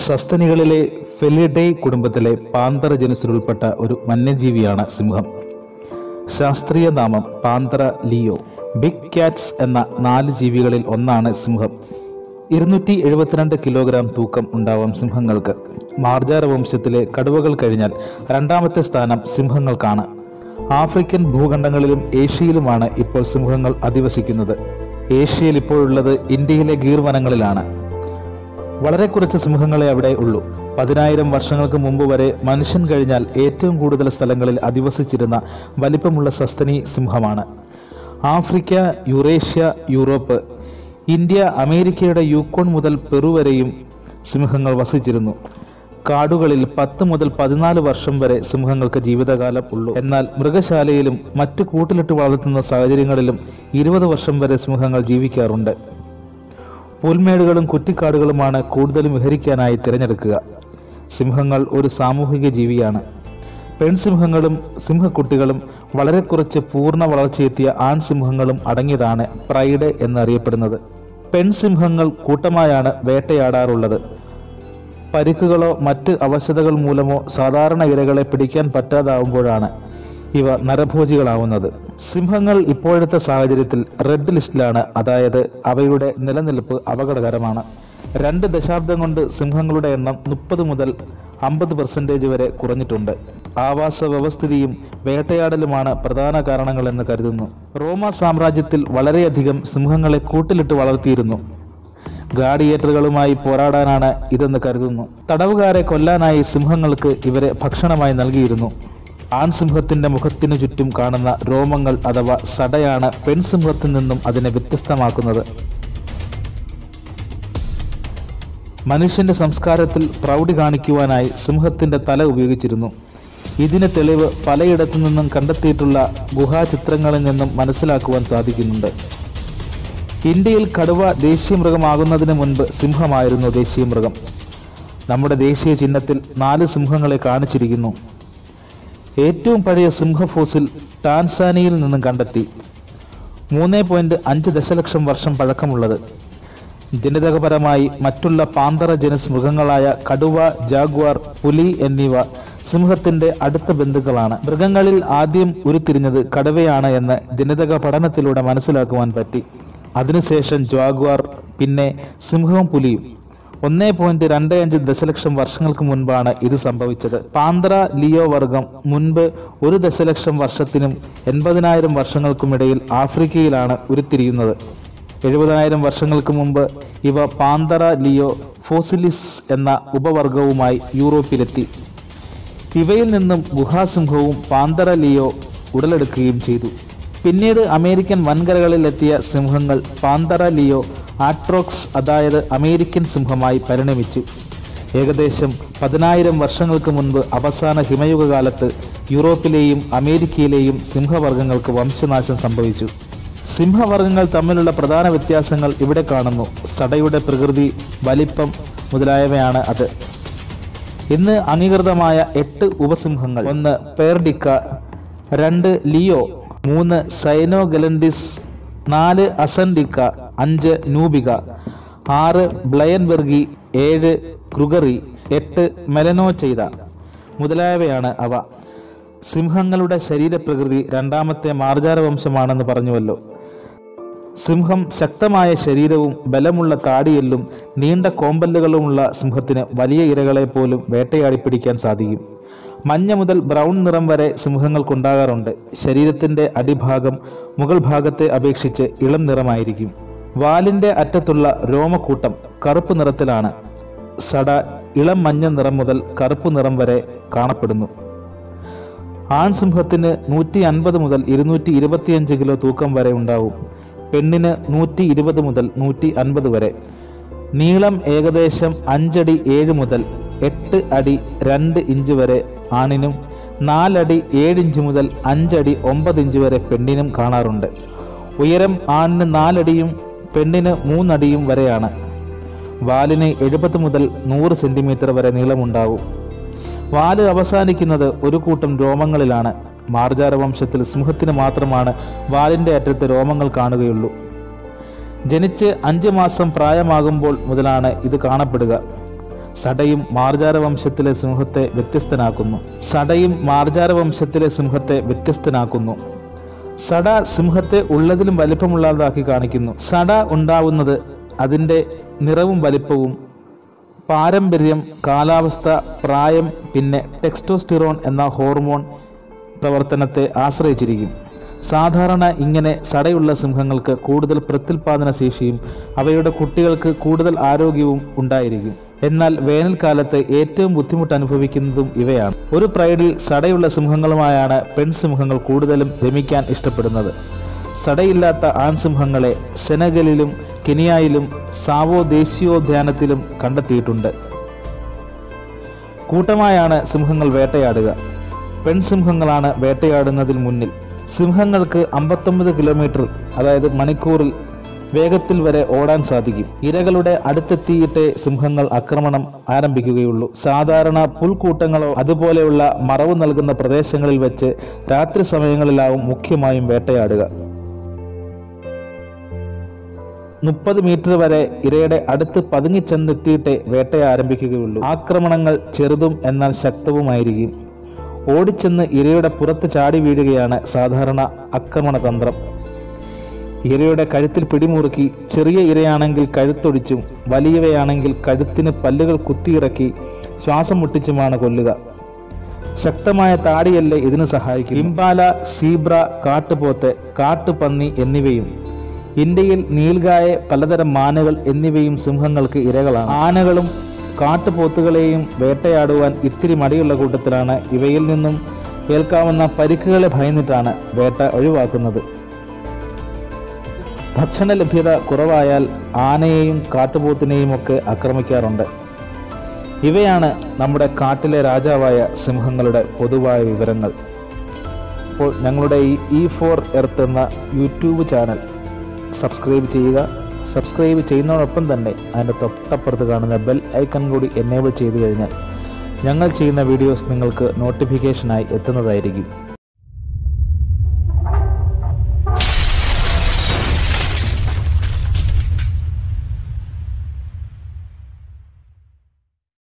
സസ്തനികളിലെ Felidae കുടുംബത്തിലെ Panthera ജനുസിലുൾപ്പെട്ട ഒരു വന്യജീവിയാണ് സിംഹം ശാസ്ത്രീയ നാമം പാന്തറ ലിയോ ബിഗ് ക്യാറ്റ്സ് എന്ന നാല് ജീവികളിൽ ഒന്നാണ് സിംഹം ഇരുന്നൂറ്റി എഴുപത്തിരണ്ട് കിലോഗ്രാം തൂക്കം ഉണ്ടാവാം സിംഹങ്ങൾക്ക് മാർജാര വംശത്തിലെ കടുവകൾ കഴിഞ്ഞാൽ രണ്ടാമത്തെ സ്ഥാനം സിംഹങ്ങൾക്കാണ് ആഫ്രിക്കൻ ഭൂഖണ്ഡങ്ങളിലും ഏഷ്യയിലുമാണ് ഇപ്പോൾ സിംഹങ്ങൾ അധിവസിക്കുന്നത് ഏഷ്യയിൽ ഇപ്പോഴുള്ളത് ഇന്ത്യയിലെ ഗീർ വനങ്ങളിലാണ് വളരെ കുറച്ച് സിംഹങ്ങളെ അവിടെ ഉള്ളൂ പതിനായിരം വർഷങ്ങൾക്ക് മുമ്പ് വരെ മനുഷ്യൻ കഴിഞ്ഞാൽ ഏറ്റവും കൂടുതൽ സ്ഥലങ്ങളിൽ അധിവസിച്ചിരുന്ന വലിപ്പമുള്ള സസ്തനി സിംഹമാണ് ആഫ്രിക്ക യുറേഷ്യ യൂറോപ്പ് ഇന്ത്യ അമേരിക്കയുടെ യൂക്കോൺ മുതൽ പെറു വരെയും സിംഹങ്ങൾ വസിച്ചിരുന്നു കാടുകളിൽ പത്ത് മുതൽ പതിനാല് വർഷം വരെ സിംഹങ്ങൾക്ക് ജീവിതകാലം ഉള്ളൂ എന്നാൽ മൃഗശാലയിലും മറ്റു കൂട്ടിലിട്ട് വളർത്തുന്ന സാഹചര്യങ്ങളിലും ഇരുപത് വർഷം വരെ സിംഹങ്ങൾ ജീവിക്കാറുണ്ട് പുൽമേടുകളും കുറ്റിക്കാടുകളുമാണ് കൂടുതലും വിഹരിക്കാനായി തിരഞ്ഞെടുക്കുക സിംഹങ്ങൾ ഒരു സാമൂഹിക ജീവിയാണ് പെൺസിംഹങ്ങളും സിംഹക്കുട്ടികളും വളരെ കുറച്ച് പൂർണ്ണ വളർച്ചയെത്തിയ ആൺസിംഹങ്ങളും അടങ്ങിയതാണ് പ്രൈഡ് എന്നറിയപ്പെടുന്നത് പെൺസിംഹങ്ങൾ കൂട്ടമായാണ് വേട്ടയാടാറുള്ളത് പരിക്കുകളോ മറ്റ് അവശതകൾ മൂലമോ സാധാരണ ഇരകളെ പിടിക്കാൻ പറ്റാതാവുമ്പോഴാണ് ഇവ നരഭോജികളാവുന്നത് സിംഹങ്ങൾ ഇപ്പോഴത്തെ സാഹചര്യത്തിൽ റെഡ് ലിസ്റ്റിലാണ് അതായത് അവയുടെ നിലനിൽപ്പ് അപകടകരമാണ് രണ്ട് ദശാബ്ദം കൊണ്ട് സിംഹങ്ങളുടെ എണ്ണം മുപ്പത് മുതൽ അമ്പത് പെർസെൻറ്റേജ് വരെ കുറഞ്ഞിട്ടുണ്ട് ആവാസ വ്യവസ്ഥിതിയും വേട്ടയാടലുമാണ് പ്രധാന കാരണങ്ങളെന്ന് കരുതുന്നു റോമ സാമ്രാജ്യത്തിൽ വളരെയധികം സിംഹങ്ങളെ കൂട്ടിലിട്ട് വളർത്തിയിരുന്നു ഗാഡിയേറ്ററുകളുമായി പോരാടാനാണ് ഇതെന്ന് കരുതുന്നു തടവുകാരെ കൊല്ലാനായി സിംഹങ്ങൾക്ക് ഇവരെ ഭക്ഷണമായി നൽകിയിരുന്നു ആൺസിംഹത്തിന്റെ മുഖത്തിനു ചുറ്റും കാണുന്ന രോമങ്ങൾ അഥവാ സടയാണ് പെൺസിംഹത്തിൽ നിന്നും അതിനെ വ്യത്യസ്തമാക്കുന്നത് മനുഷ്യന്റെ സംസ്കാരത്തിൽ പ്രൗഢി കാണിക്കുവാനായി സിംഹത്തിന്റെ തല ഉപയോഗിച്ചിരുന്നു ഇതിന് തെളിവ് പലയിടത്തു നിന്നും കണ്ടെത്തിയിട്ടുള്ള ഗുഹാചിത്രങ്ങളിൽ നിന്നും മനസ്സിലാക്കുവാൻ സാധിക്കുന്നുണ്ട് ഇന്ത്യയിൽ കടുവ ദേശീയ മൃഗമാകുന്നതിന് മുൻപ് സിംഹമായിരുന്നു ദേശീയ മൃഗം നമ്മുടെ ദേശീയ ചിഹ്നത്തിൽ നാല് സിംഹങ്ങളെ കാണിച്ചിരിക്കുന്നു ഏറ്റവും പഴയ സിംഹ ഫോസിൽ ടാൻസാനിയയിൽ നിന്നും കണ്ടെത്തി മൂന്ന് പോയിന്റ് അഞ്ച് ദശലക്ഷം വർഷം പഴക്കമുള്ളത് ജനിതകപരമായി മറ്റുള്ള പാന്തറ ജനസ് മൃഗങ്ങളായ കടുവ ജാഗ്വാർ പുലി എന്നിവ സിംഹത്തിന്റെ അടുത്ത ബന്ധുക്കളാണ് മൃഗങ്ങളിൽ ആദ്യം ഉരുത്തിരിഞ്ഞത് കടുവയാണ് എന്ന് ജനിതക പഠനത്തിലൂടെ മനസ്സിലാക്കുവാൻ പറ്റി അതിനുശേഷം ജാഗ്വാർ പിന്നെ സിംഹവും പുലിയും ഒന്നേ പോയിന്റ് രണ്ട് അഞ്ച് ദശലക്ഷം വർഷങ്ങൾക്ക് മുൻപാണ് ഇത് സംഭവിച്ചത് പാന്തറ ലിയോ വർഗം മുൻപ് ഒരു ദശലക്ഷം വർഷത്തിനും എൺപതിനായിരം വർഷങ്ങൾക്കുമിടയിൽ ആഫ്രിക്കയിലാണ് ഉരുത്തിരിയുന്നത് എഴുപതിനായിരം വർഷങ്ങൾക്ക് മുമ്പ് ഇവ പാന്തറ ലിയോ ഫോസിലിസ് എന്ന ഉപവർഗവുമായി യൂറോപ്പിലെത്തി ഇവയിൽ നിന്നും ഗുഹാസിംഹവും പാന്തറ ലിയോ ഉടലെടുക്കുകയും ചെയ്തു പിന്നീട് അമേരിക്കൻ വൻകരകളിൽ എത്തിയ സിംഹങ്ങൾ പാന്തറ ലിയോ ആട്രോക്സ് അതായത് അമേരിക്കൻ സിംഹമായി പരിണമിച്ചു ഏകദേശം പതിനായിരം വർഷങ്ങൾക്ക് മുൻപ് അവസാന ഹിമയുഗകാലത്ത് യൂറോപ്പിലെയും അമേരിക്കയിലെയും സിംഹവർഗങ്ങൾക്ക് വംശനാശം സംഭവിച്ചു സിംഹവർഗങ്ങൾ തമ്മിലുള്ള പ്രധാന വ്യത്യാസങ്ങൾ ഇവിടെ കാണുന്നു സടയുടെ പ്രകൃതി വലിപ്പം മുതലായവയാണ് അത് ഇന്ന് അംഗീകൃതമായ എട്ട് ഉപസിംഹങ്ങൾ ഒന്ന് പേർഡിക്ക രണ്ട് ലിയോ മൂന്ന് സൈനോഗലൻഡിസ് നാല് അസൻഡിക്ക അഞ്ച് നൂബിക ആറ് ബ്ലയൻബെർഗി ഏഴ് ക്രുഗറി എട്ട് മെലനോ ചെയ്ത മുതലായവയാണ് അവ സിംഹങ്ങളുടെ ശരീരപ്രകൃതി രണ്ടാമത്തെ മാർജാര വംശമാണെന്ന് പറഞ്ഞുവല്ലോ സിംഹം ശക്തമായ ശരീരവും ബലമുള്ള താടിയെല്ലും നീണ്ട കോമ്പല്ലുകളുമുള്ള സിംഹത്തിന് വലിയ ഇരകളെ പോലും വേട്ടയാടി പിടിക്കാൻ സാധിക്കും മഞ്ഞ മുതൽ ബ്രൗൺ നിറം വരെ സിംഹങ്ങൾക്കുണ്ടാകാറുണ്ട് ശരീരത്തിന്റെ അടിഭാഗം മുകൾ ഭാഗത്തെ അപേക്ഷിച്ച് ഇളം നിറമായിരിക്കും വാലിന്റെ അറ്റത്തുള്ള രോമക്കൂട്ടം കറുപ്പ് നിറത്തിലാണ് സട ഇളം മഞ്ഞ നിറം മുതൽ കറുപ്പ് നിറം വരെ കാണപ്പെടുന്നു ആൺസിംഹത്തിന് നൂറ്റി അൻപത് മുതൽ ഇരുന്നൂറ്റി ഇരുപത്തിയഞ്ച് കിലോ തൂക്കം വരെ ഉണ്ടാവും പെണ്ണിന് നൂറ്റി ഇരുപത് മുതൽ നൂറ്റി അൻപത് വരെ നീളം ഏകദേശം അഞ്ചടി ഏഴ് മുതൽ എട്ട് അടി രണ്ട് ഇഞ്ച് വരെ ആണിനും നാലടി ഏഴ് ഇഞ്ച് മുതൽ അഞ്ചടി ഒമ്പത് ഇഞ്ച് വരെ പെണ്ണിനും കാണാറുണ്ട് ഉയരം ആണിന് നാലടിയും പെണ്ണിന് മൂന്നടിയും വരെയാണ് വാലിന് എഴുപത് മുതൽ നൂറ് സെന്റിമീറ്റർ വരെ നീളമുണ്ടാവും വാല് അവസാനിക്കുന്നത് ഒരു കൂട്ടം രോമങ്ങളിലാണ് മാർജാര വംശത്തിൽ സിംഹത്തിന് മാത്രമാണ് വാലിന്റെ അറ്റത്ത് രോമങ്ങൾ കാണുകയുള്ളൂ ജനിച്ച് അഞ്ച് മാസം പ്രായമാകുമ്പോൾ മുതലാണ് ഇത് കാണപ്പെടുക സടയും മാർജാര വംശത്തിലെ സിംഹത്തെ വ്യത്യസ്തനാക്കുന്നു സടയും മാർജാര വംശത്തിലെ സിംഹത്തെ വ്യത്യസ്തനാക്കുന്നു സട സിംഹത്തെ ഉള്ളതിലും വലിപ്പമുള്ളതാക്കി കാണിക്കുന്നു സട ഉണ്ടാവുന്നത് അതിൻ്റെ നിറവും വലിപ്പവും പാരമ്പര്യം കാലാവസ്ഥ പ്രായം പിന്നെ ടെക്സ്റ്റോസ്റ്റിറോൺ എന്ന ഹോർമോൺ പ്രവർത്തനത്തെ ആശ്രയിച്ചിരിക്കും സാധാരണ ഇങ്ങനെ സടയുള്ള സിംഹങ്ങൾക്ക് കൂടുതൽ പ്രത്യുൽപാദന ശേഷിയും അവയുടെ കുട്ടികൾക്ക് കൂടുതൽ ആരോഗ്യവും ഉണ്ടായിരിക്കും എന്നാൽ വേനൽക്കാലത്ത് ഏറ്റവും ബുദ്ധിമുട്ട് അനുഭവിക്കുന്നതും ഇവയാണ് ഒരു പ്രൈഡിൽ സടയുള്ള സിംഹങ്ങളുമായാണ് പെൺസിംഹങ്ങൾ കൂടുതലും രമിക്കാൻ ഇഷ്ടപ്പെടുന്നത് സടയില്ലാത്ത ആൺസിംഹങ്ങളെ സെനഗലിലും കെനിയയിലും സാവോ ദേശീയോദ്യാനത്തിലും കണ്ടെത്തിയിട്ടുണ്ട് കൂട്ടമായാണ് സിംഹങ്ങൾ വേട്ടയാടുക പെൺസിംഹങ്ങളാണ് വേട്ടയാടുന്നതിൽ മുന്നിൽ സിംഹങ്ങൾക്ക് അമ്പത്തൊമ്പത് കിലോമീറ്റർ അതായത് മണിക്കൂറിൽ വേഗത്തിൽ വരെ ഓടാൻ സാധിക്കും ഇരകളുടെ അടുത്തെത്തിയിട്ടേ സിംഹങ്ങൾ ആക്രമണം ആരംഭിക്കുകയുള്ളൂ സാധാരണ പുൽക്കൂട്ടങ്ങളോ അതുപോലെയുള്ള മറവ് നൽകുന്ന പ്രദേശങ്ങളിൽ വെച്ച് രാത്രി സമയങ്ങളിലാവും മുഖ്യമായും വേട്ടയാടുക മുപ്പത് മീറ്റർ വരെ ഇരയുടെ അടുത്ത് പതുങ്ങിച്ചെന്നെത്തിയിട്ടേ വേട്ട ആരംഭിക്കുകയുള്ളൂ ആക്രമണങ്ങൾ ചെറുതും എന്നാൽ ശക്തവുമായിരിക്കും ഓടിച്ചെന്ന് ഇരയുടെ പുറത്ത് ചാടി വീഴുകയാണ് സാധാരണ ആക്രമണ തന്ത്രം ഇരയുടെ കഴുത്തിൽ പിടിമുറുക്കി ചെറിയ ഇരയാണെങ്കിൽ കഴുത്തൊടിച്ചും വലിയവയാണെങ്കിൽ കഴുത്തിന് പല്ലുകൾ കുത്തിയിറക്കി ശ്വാസം മുട്ടിച്ചുമാണ് കൊല്ലുക ശക്തമായ താടിയല്ലേ ഇതിന് സഹായിക്കും ഇംപാല സീബ്ര കാട്ടുപോത്ത് കാട്ടുപന്നി എന്നിവയും ഇന്ത്യയിൽ നീൽഗായ പലതരം മാനുകൾ എന്നിവയും സിംഹങ്ങൾക്ക് ഇരകളാണ് ആനകളും കാട്ടുപോത്തുകളെയും വേട്ടയാടുവാൻ ഇത്തിരി മടിയുള്ള കൂട്ടത്തിലാണ് ഇവയിൽ നിന്നും ഏൽക്കാവുന്ന പരിക്കുകളെ ഭയന്നിട്ടാണ് വേട്ട ഒഴിവാക്കുന്നത് ഭക്ഷണ ലഭ്യത കുറവായാൽ ആനയെയും കാട്ടുപോത്തിനെയും ഒക്കെ ആക്രമിക്കാറുണ്ട് ഇവയാണ് നമ്മുടെ കാട്ടിലെ രാജാവായ സിംഹങ്ങളുടെ പൊതുവായ വിവരങ്ങൾ അപ്പോൾ ഞങ്ങളുടെ ഈ ഇ ഫോർ എർത്ത് എന്ന യൂട്യൂബ് ചാനൽ സബ്സ്ക്രൈബ് ചെയ്യുക സബ്സ്ക്രൈബ് ചെയ്യുന്നതോടൊപ്പം തന്നെ അതിൻ്റെ തൊട്ടപ്പുറത്ത് കാണുന്ന ബെൽ ഐക്കൺ കൂടി എനേബിൾ ചെയ്തു കഴിഞ്ഞാൽ ഞങ്ങൾ ചെയ്യുന്ന വീഡിയോസ് നിങ്ങൾക്ക് നോട്ടിഫിക്കേഷനായി എത്തുന്നതായിരിക്കും